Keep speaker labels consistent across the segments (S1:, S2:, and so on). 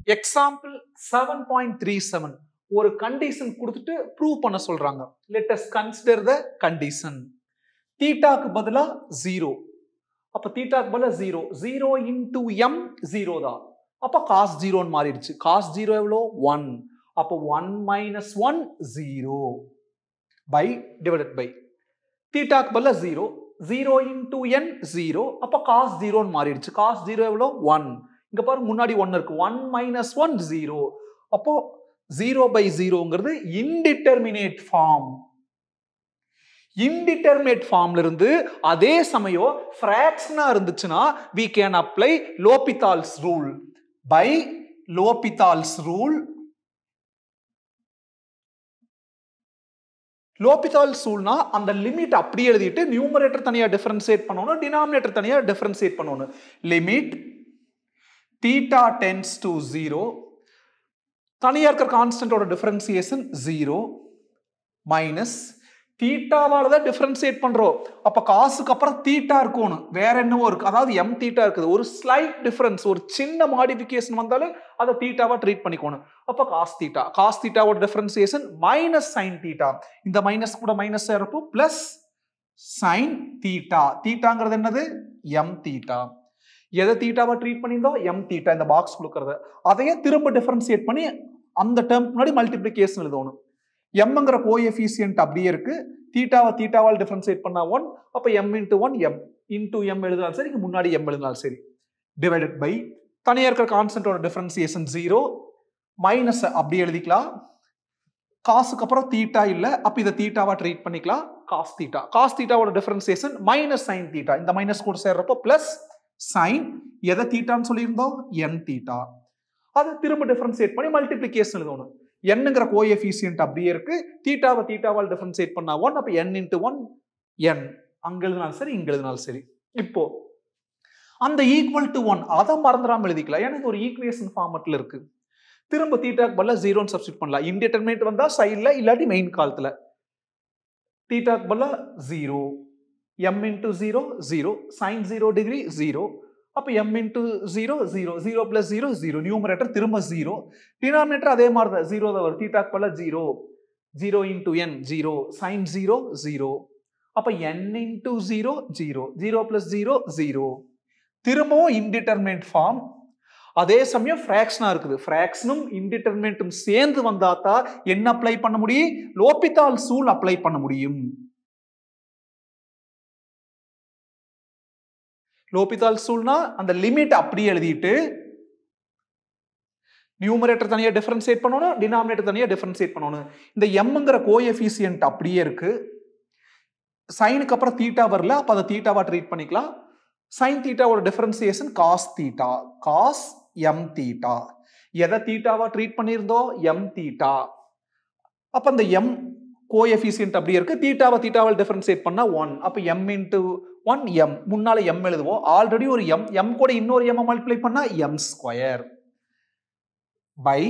S1: example seven point three seven ஒரு condition கொடுத்துட்டு prove பண்ண சொல்றாங்க let us consider the condition தீட்டாக்கு பதிலா ஜீரோ அப்ப தீட்டாக்கு பதிலா zero zero into M zero தான் அப்ப காஸ் ஜீரோன்னு மாறிடுச்சு காஸ் ஜீரோ எவ்வளோ ஒன் அப்போ one minus one zero by divided by தீட்டாக்கு பதிலா zero zero into N zero அப்போ காஸ் ஜீரோன்னு மாறிடுச்சு காஸ் ஜீரோ எவ்வளோ ஒன் இங்க பாருங்க முன்னாடி ஒன் இருக்கு ஒன் மைனஸ் ஒன் ஜீரோ அப்போ ஜீரோ பை ஜீரோங்கிறது இன்டிட்டர்மினேட் ஃபார்ம் இன்டிட்டர்மினேட் ஃபார்ம்ல இருந்து அதே சமயம் ஃபிராக்ஷனா இருந்துச்சுன்னா we can apply L'Hopital's rule by L'Hopital's rule L'Hopital ரூல்னா அந்த லிமிட் அப்படி எழுதிட்டு நியூமரேட்டர் தனியா டிஃபரன்சியேட் பண்ணணும் டினாமினேட்டர் தனியா டிஃபரன்சியேட் பண்ணணும் limit theta tends to zero தனியாக இருக்கிற கான்ஸ்டன்டோட டிஃபரன்சியேஷன் ஜீரோ மைனஸ் தீட்டாவால தான் டிஃபரன்சியேட் பண்றோம் அப்ப காசுக்கு அப்புறம் தீட்டா இருக்கணும் வேற என்னவோ இருக்கு அதாவது எம் தீட்டா இருக்குது ஒரு ஸ்லைட் டிஃபரன்ஸ் ஒரு சின்ன மாடிஃபிகேஷன் வந்தாலும் அதை தீட்டாவா ட்ரீட் பண்ணிக்கணும் அப்ப காஸ் தீட்டா காஸ் தீட்டாவோட டிஃபரன்சியேஷன் மைனஸ் சைன் தீட்டா இந்த மைனஸ் கூட மைனஸ் இருப்போம் பிளஸ் சைன் தீட்டா தீட்டாங்கிறது என்னது எம் தீட்டா எதை தீட்டாவா ட்ரீட் பண்ணியிருந்தோம் எம் தீட்டா இந்த பாக்ஸ் கொடுக்கறத அதையே திரும்ப டிஃபரன்சியேட் பண்ணி அந்த டேர்ம் முன்னாடி மல்டிப்ளிகேஷன் எழுதணும் எம்ங்கிற கோஎஃபிசியன்ட் அப்படியே இருக்கு தீட்டாவை தீட்டாவால் டிஃபரன்சியேட் பண்ணா ஒன் அப்போ M into one M into M எழுதினாலும் சரி இங்க முன்னாடி எம் எழுதினாலும் சரி டிவைடட் பை தனியாக இருக்கிற கான்ஸ்டன்டோட டிஃபரன்சியேஷன் ஜீரோ மைனஸ் அப்படி எழுதிக்கலாம் காசுக்கு அப்புறம் தீட்டா இல்லை அப்போ இதை தீட்டாவா ட்ரீட் பண்ணிக்கலாம் காஸ் தீட்டா காஸ் தீட்டாவோட டிஃபரன்சியேஷன் மைனஸ் சைன் தீட்டா இந்த மைனஸ் கூட சேர்றப்போ பிளஸ் சைன் எதை தீட்டான்னு சொல்லியிருந்தோம் என் தீட்டா அதை திரும்ப டிஃபரன்சியேட் பண்ணி மல்டிப்ளிகேஷன் எழுதணும் என்னங்கிற கோஎஃபிசியன்ட் அப்படியே இருக்கு தீட்டாவை தீட்டாவால் டிஃபரன்சியேட் பண்ணா ஒன் அப்போ என் இன்ட்டு ஒன் என் அங்க எழுதினாலும் சரி இங்க எழுதினாலும் சரி இப்போ அந்த ஈக்குவல் டு ஒன் அதை மறந்துடாம எழுதிக்கலாம் ஏன்னா இது ஒரு ஈக்குவேஷன் ஃபார்மட்ல இருக்கு திரும்ப தீட்டாக்கு பதிலாக ஜீரோன்னு சப்ஸ்டிட் பண்ணலாம் இன்டிட்டர்மினேட் வந்தா சைடில் இல்லாட்டி மெயின் காலத்தில் தீட்டாக்கு பதிலாக zero M into zero zero sine zero degree zero அப்போ M into zero zero zero plus zero zero numerator திரும்ப ஜீரோ டினாமினேட்டர் அதே மாதிரி தான் ஜீரோ தான் வரும் தீட்டாக்கு பதிலாக zero zero into N zero sine zero zero அப்போ N into zero zero zero plus zero zero திரும்பவும் இன்டிட்டர்மினேட் ஃபார்ம் அதே சமயம் ஃப்ராக்ஷனா இருக்குது ஃப்ராக்ஷனும் இன்டிட்டர்மினேட்டும் சேர்ந்து வந்தா தான் என்ன அப்ளை பண்ண முடியும் லோபித்தால் சூல் அப்ளை பண்ண முடியும் லோபித்தால் சூல்னா அந்த லிமிட் அப்படியே எழுதிட்டு நியூமரேட்டர் தனியாக டிஃபரன்சியேட் பண்ணணும் டினாமினேட்டர் தனியாக டிஃபரன்சியேட் பண்ணணும் இந்த எம்ங்கிற கோஎஃபிசியன்ட் அப்படியே இருக்கு சைனுக்கு அப்புறம் தீட்டா வரல அப்போ அதை தீட்டாவா ட்ரீட் பண்ணிக்கலாம் சைன் தீட்டாவோட differentiation cos theta cos M theta எதை தீட்டாவா ட்ரீட் பண்ணியிருந்தோம் எம் தீட்டா அப்போ அந்த எம் கோஎஃபிசியன்ட் அப்படியே இருக்கு தீட்டாவை தீட்டாவால் டிஃபரன்சியேட் பண்ணா ஒன் அப்போ எம் இன்ட்டு ஒன் எம் முன்னால எம் எழுதுவோம் ஆல்ரெடி ஒரு எம் எம் கூட இன்னொரு எம் மல்டிப்ளை பண்ணா எம் ஸ்கொயர் பை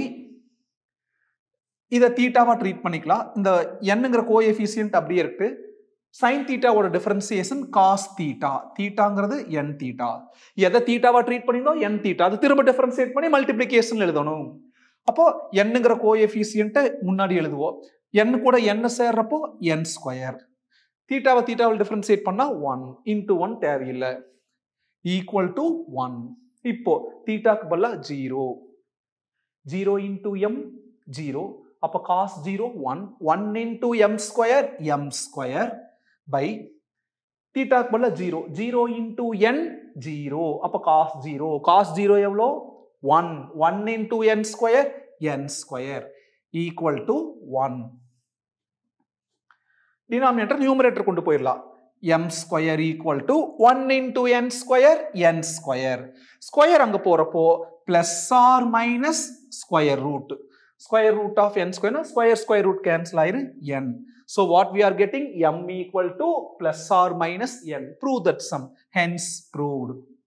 S1: இதை தீட்டாவா ட்ரீட் பண்ணிக்கலாம் இந்த என்னங்கிற கோஎஃபிசியன்ட் அப்படியே இருக்கு சைன் தீட்டாவோட டிஃபரன்சியேஷன் காஸ் தீட்டா தீட்டாங்கிறது என் தீட்டா எதை தீட்டாவா ட்ரீட் பண்ணியிருந்தோம் என் தீட்டா அது திரும்ப டிஃபரன்சியேட் பண்ணி மல்டிப்ளிகேஷன் எழுதணும் அப்போ என்னங்கிற கோஎஃபிசியன்ட்டை முன்னாடி எழுதுவோம் என் கூட என்ன சேர்றப்போ என் ஸ்கொயர் தீட்டாவை தீட்டாவில் டிஃபரன்சியேட் பண்ணா ஒன் இன்டூ ஒன் தேவையில்லை ஈக்குவல் டு ஒன் இப்போ தீட்டாக்கு பதிலாக zero zero into M zero அப்போ cos zero one one into M square M square by தீட்டாக்கு பதிலாக zero zero into N zero அப்போ காஸ் ஜீரோ காஸ் ஜீரோ எவ்வளோ one one into N square N square equal to one denominator numerator கொண்டு போயிடலாம் M square equal to one into N square N square square அங்கே போகிறப்போ plus or minus square root square root of N square square square root cancel ஆயிரு N so what we are getting M equal to plus or minus N prove that sum hence proved